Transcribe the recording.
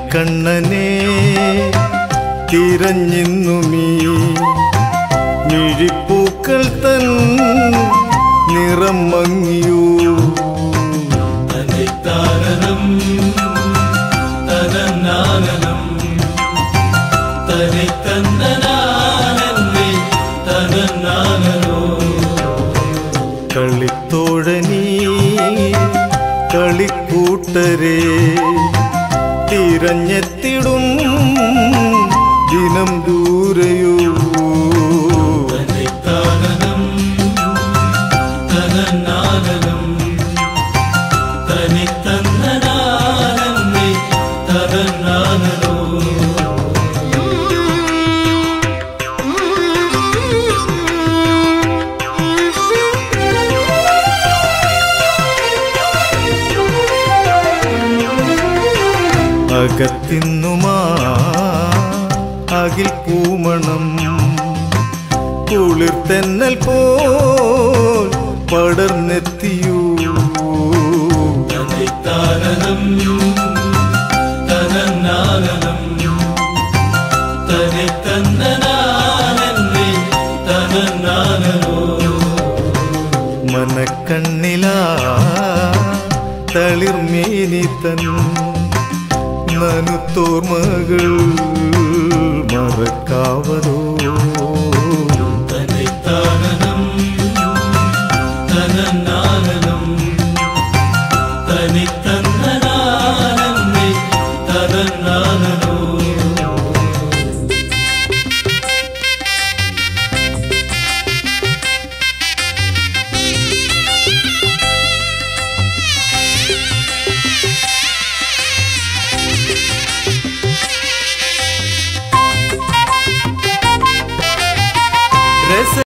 മണിക്കണ്ണനെ തിരഞ്ഞിന്നുമീ മിഴിപ്പൂക്കൾ തൻ നിറം മങ്ങിയോ തനിത്താനനം തനന്നാനനം തനിത്തന്നനാനന്ദി തനന്നാനനോ കളിത്തോഴനീ കളിക്കൂട്ടരെ തിരഞ്ഞെത്തിടും ദിനം ദൂരയോ തനിത്താനനം തനന്നാനനം തനിത്തന്നനാനന്ദി തനന്നാനനോ അകത്തിന്നുമാ അകിൽ പൂമണം കുളിർത്തെന്നൽ പോൽ പടർന്നെത്തിയൂ തനിത്താനനം തനന്നാനനം തനിത്തന്നനാനന്ദി തനന്നാനനോ മനക്കണ്ണിലാ തളിർമേനി തൻ നനുത്തോർമകൾ മറക്കാവതോ